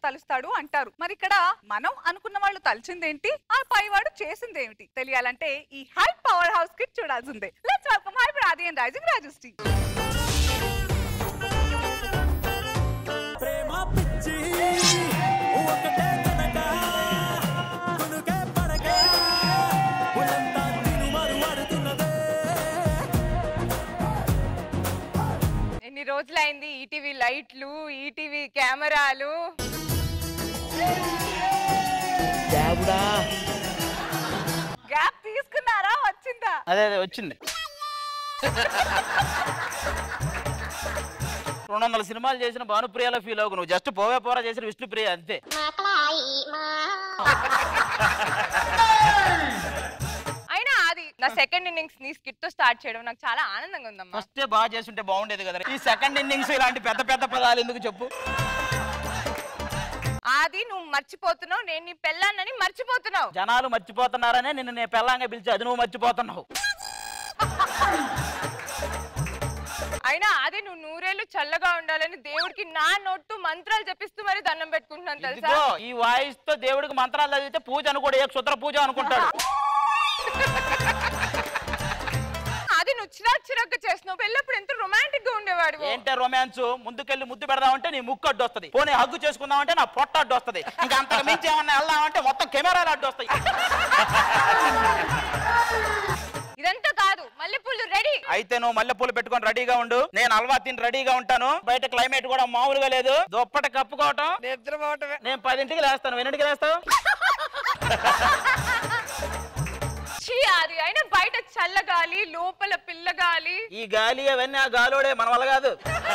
తలుస్తాడు అంటారు మరి ఇక్కడ మనం అనుకున్న వాళ్ళు తలిచిందేంటి ఆ పైవాడు చేసిందేమిటి తెలియాలంటే ఈ హై పవర్ హౌస్ కి చూడాల్సిందే లెట్స్ వెల్కమ్ హై ప్రాది అండ్ రైజింగ్ రాజశ్రీ ప్రేమ పిచ్చి ఒకటే కనుక కునుకే పడక ఒళ్ళంతా తిరుమరు పడుతున్నదే ఎన్ని రోజులైంది ఈటీవీ లైట్లు ఈటీవీ కెమెరాలు గ్యాప్ తీసుకున్నారా వచ్చిందా అదే అదే వచ్చింది రెండు వందల సినిమాలు చేసిన భానుప్రియలో ఫీల్ అవ్వకు నువ్వు జస్ట్ పోవే పోరా చేసిన విష్ణుప్రియ అంతే అయినా అది నా సెకండ్ ఇన్నింగ్స్ నీ స్కిట్ తో స్టార్ట్ చేయడం నాకు చాలా ఆనందంగా ఉందమ్మా ఫస్ట్ బాగా చేస్తుంటే బాగుండేది కదా ఈ సెకండ్ ఇన్నింగ్స్ ఇలాంటి పెద్ద పెద్ద పదాలు ఎందుకు చెప్పు అది నువ్వు మర్చిపోతున్నావు నేను నీ పెళ్ళాన్నని మర్చిపోతున్నావు జనాలు మర్చిపోతున్నారనే నిన్ను నేను పెళ్ళంగా పిలిచి అది నువ్వు మర్చిపోతున్నావు అయినా అది నువ్వు నూరేళ్ళు చల్లగా ఉండాలని దేవుడికి నా నోట్టు మంత్రాలు చెప్పిస్తూ మరి దండం పెట్టుకుంటున్నాను తెలుసా ఇదిగో ఈ వాయిస్ తో దేవుడికి మంత్రాలు చదివితే పూజ అనుకోడు ఏ క్షుద్ర పూజ అనుకుంటాడు అది నువ్వు చిరాకు చిరాకు చేస్తున్నావు పెళ్ళప్పుడు ఎంత రొమాంటిక్ గా ఉండేవాడు ఏంటే రొమాన్స్ ముందుకెళ్ళి ముద్దు పెడదామంటే నీ ముక్కు అడ్డు వస్తుంది పోనీ హగ్గు చేసుకుందామంటే నా పొట్ట అడ్డు వస్తుంది ఇంకా అంతకు మించి ఏమన్నా వెళ్దామంటే మొత్తం కెమెరాలు అడ్డు వస్తాయి ఇదంతా కాదు మల్లెపూలు రెడీ అయితే నువ్వు మల్లెపూలు పెట్టుకొని రెడీగా ఉండు నేను అల్వా తిని రెడీగా ఉంటాను బయట క్లైమేట్ కూడా మామూలుగా లేదు దుప్పటి కప్పుకోవటం నిద్రపోవటమే నేను పదింటికి లేస్తాను ఎన్నింటికి లేస్తావు ఛీ, అది అయినా బయట చల్లగాలి లోపల పిల్లగాలి ఈ గాలి అవన్నీ ఆ గాలోడే మన వల్ల కాదు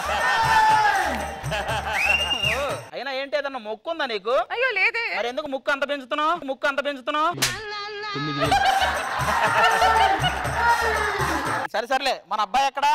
ఓ, అయినా ఏంటి ఏదన్నా మొక్కు ఉందా నీకు అయ్యో లేదే మరి ఎందుకు ముక్కు అంత పెంచుతున్నావు ముక్కు అంత పెంచుతున్నావు సరే సర్లే మన అబ్బాయి ఎక్కడా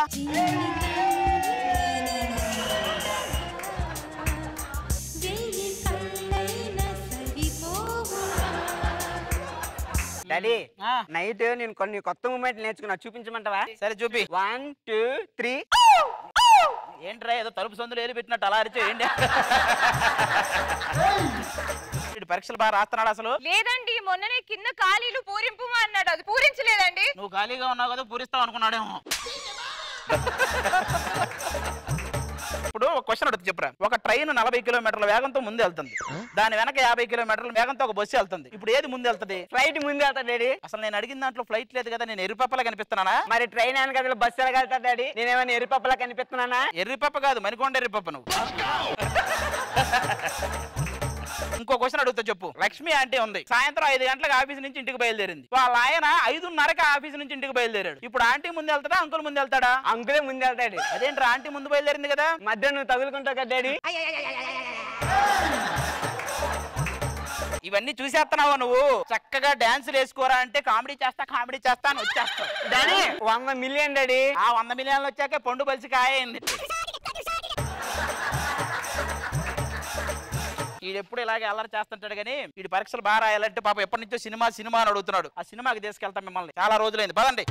డాడీ ఆ, నైట్ నేను కొన్ని కొత్త మూమెంట్ నేర్చుకున్నా చూపించమంటావా సరే చూపి వన్ టూ త్రీ ఏంట్రా ఏదో తలుపు సందులు ఏలి పెట్టినట్టు అలా అరిచే ఏంటి వీడు పరీక్షలు బాగా రాస్తున్నాడు అసలు లేదండి మొన్ననే కింద ఖాళీలు పూరింపు అన్నాడు అది పూరించలేదండి నువ్వు ఖాళీగా ఉన్నావు కదా పూరిస్తావు అనుకున్నాడేమో ఇప్పుడు ఒక క్వశ్చన్ అడుగుతుంది చెప్పురా ఒక ట్రైన్ నలభై కిలోమీటర్ల వేగంతో ముందు వెళ్తుంది దాని వెనక యాభై కిలోమీటర్ల వేగంతో ఒక బస్సు వెళ్తుంది ఇప్పుడు ఏది ముందు వెళ్తుంది ఫ్లైట్ ముందు వెళ్తా డాడీ అసలు నేను అడిగిన దాంట్లో ఫ్లైట్ లేదు కదా నేను ఎర్రిపప్పలా కనిపిస్తున్నానా మరి ట్రైన్ వెనక బస్సు ఎలాగెళ్తా డాడీ నేనేమైనా ఎరుపప్పలా కనిపిస్తున్నానా ఎర్రిపప్ప కాదు మణికొండ ఎర్రిపప్ప నువ్వు ఇంకో క్వశ్చన్ అడుగుతా చెప్పు లక్ష్మి ఆంటీ ఉంది సాయంత్రం ఐదు గంటలకు ఆఫీస్ నుంచి ఇంటికి బయలుదేరింది వాళ్ళ ఆయన ఐదున్నరకి ఆఫీస్ నుంచి ఇంటికి బయలుదేరాడు ఇప్పుడు ఆంటీ ముందు వెళ్తాడా అంకుల్ ముందు వెళ్తాడా అంకులే ముందు వెళ్తాడు అదేంట్రా ఆంటీ ముందు బయలుదేరింది కదా మధ్య నువ్వు తగులుకుంటావు కదా డాడీ ఇవన్నీ చూసేస్తున్నావా నువ్వు చక్కగా డాన్సులు వేసుకోరా అంటే కామెడీ చేస్తా కామెడీ చేస్తా అని వచ్చేస్తావు డాడీ వంద మిలియన్ డాడీ ఆ వంద మిలియన్లు వచ్చాక పండు బలిసి కాయ అయింది ఈడెప్పుడు ఇలాగే అల్లరి చేస్తుంటాడు కానీ వీడి పరీక్షలు బాగా రాయాలంటే పాప ఎప్పటి నుంచో సినిమా సినిమా అని అడుగుతున్నాడు ఆ సినిమాకి తీసుకెళ్తాం మిమ్మల్ని చాలా రోజులైంది పదండి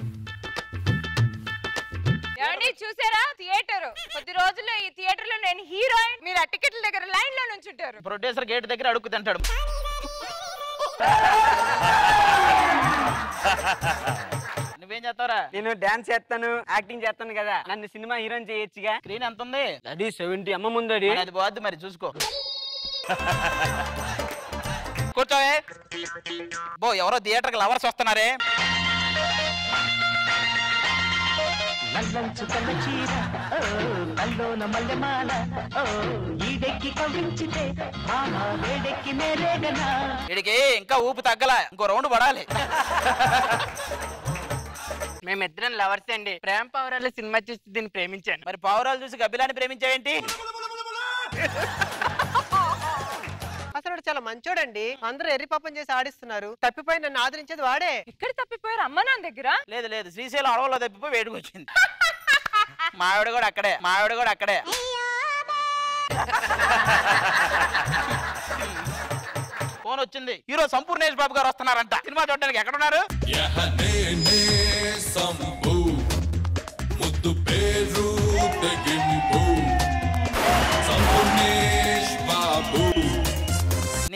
ఏమండి చూసారా థియేటర్ కొద్ది రోజుల్లో ఈ థియేటర్ లో నేను హీరోయిన్ మీరు ఆ టికెట్ల దగ్గర లైన్ లో నుంచుంటారు ప్రొడ్యూసర్ గేట్ దగ్గర అడుగు తింటాడు నువ్వేం చేస్తావురా నేను డాన్స్ చేస్తాను యాక్టింగ్ చేస్తాను కదా నన్ను సినిమా హీరోయిన్ చేయొచ్చుగా స్క్రీన్ ఎంత ఉంది డాడీ సెవెంటీ అమ్మ ముందు డాడీ మరి అది పోద్ది మరి చూసుకో కూర్చోవే బో ఎవరో థియేటర్కి లవర్స్ వస్తున్నారే నల్లంచు కన్న చీర ఓ కల్లోన మల్లెమాల ఓ ఈడెక్కి కవించితే భామ వేడెక్కి మేరేగనా వీడికి ఇంకా ఊపు తగ్గల ఇంకో రౌండ్ పడాలి మేమిద్దరం లవర్స్ అండి ప్రేమ పవరాలు సినిమా చూసి దీన్ని ప్రేమించాను మరి పావురాలు చూసి గబ్బిలాన్ని ప్రేమించావేంటి అసలు వాడు చాలా మంచోడండి అందరూ ఎర్రి పాపం చేసి ఆడిస్తున్నారు తప్పిపోయి నన్ను ఆదరించేది వాడే ఎక్కడ తప్పిపోయారు అమ్మ నాన్న దగ్గర లేదు లేదు శ్రీశైలం అడవుల్లో తప్పిపోయి వేడికి వచ్చింది మావిడ కూడా అక్కడే మావిడ కూడా అక్కడే ఫోన్ వచ్చింది హీరో సంపూర్ణేష్ బాబు గారు వస్తున్నారంట సినిమా చూడడానికి ఎక్కడ ఉన్నారు యహ నేనే సంభు ముద్దు పేరు తెగింపు సంపూర్ణేష్ బాబు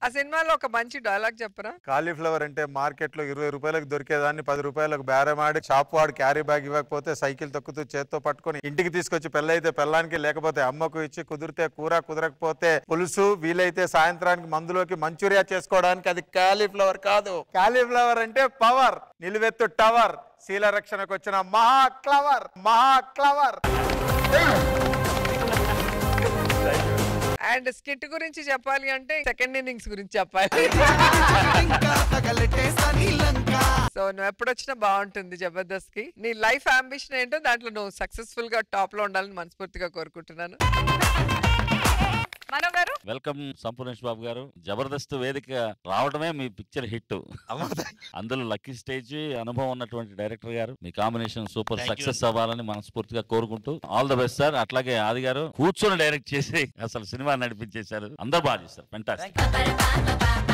ఆ సినిమాలో ఒక మంచి డైలాగ్ చెప్పరా కాలీఫ్లవర్ అంటే మార్కెట్ లో ఇరవై రూపాయలకు దొరికేదాన్ని పది రూపాయలకు బేరమాడి షాప్ వాడు క్యారీ బ్యాగ్ ఇవ్వకపోతే సైకిల్ తొక్కుతూ చేత్తో పట్టుకొని ఇంటికి తీసుకొచ్చి పెళ్ళైతే పెళ్ళానికి లేకపోతే అమ్మకు ఇచ్చి కుదిరితే కూర కుదరకపోతే పులుసు వీలైతే సాయంత్రానికి మందులోకి మంచూరియా చేసుకోవడానికి అది కాలీఫ్లవర్ కాదు కాలీఫ్లవర్ అంటే పవర్ నిలువెత్తు టవర్ శీల రక్షణకు వచ్చిన మహా క్లవర్ మహా క్లవర్ అండ్ స్కిట్ గురించి చెప్పాలి అంటే సెకండ్ ఇన్నింగ్స్ గురించి చెప్పాలి సో నువ్వు ఎప్పుడు వచ్చినా బాగుంటుంది జబర్దస్త్ కి నీ లైఫ్ అంబిషన్ ఏంటో దాంట్లో నువ్వు సక్సెస్ఫుల్ గా టాప్ లో ఉండాలని మనస్ఫూర్తిగా కోరుకుంటున్నాను మనో గారు వెల్కమ్ సంపూర్ణేష్ బాబు గారు జబర్దస్త్ వేదిక రావడమే మీ పిక్చర్ హిట్ అందులో లక్కీ స్టేజ్ అనుభవం ఉన్నటువంటి డైరెక్టర్ గారు మీ combination super Thank you. Success అవ్వాలని మనస్ఫూర్తిగా కోరుకుంటూ ఆల్ ద బెస్ట్ సార్ అట్లాగే ఆది గారు కూర్చొని డైరెక్ట్ చేసి అసలు సినిమా నడిపించేశారు అందరు బాగా చేశారు ఫెంటాస్టిక్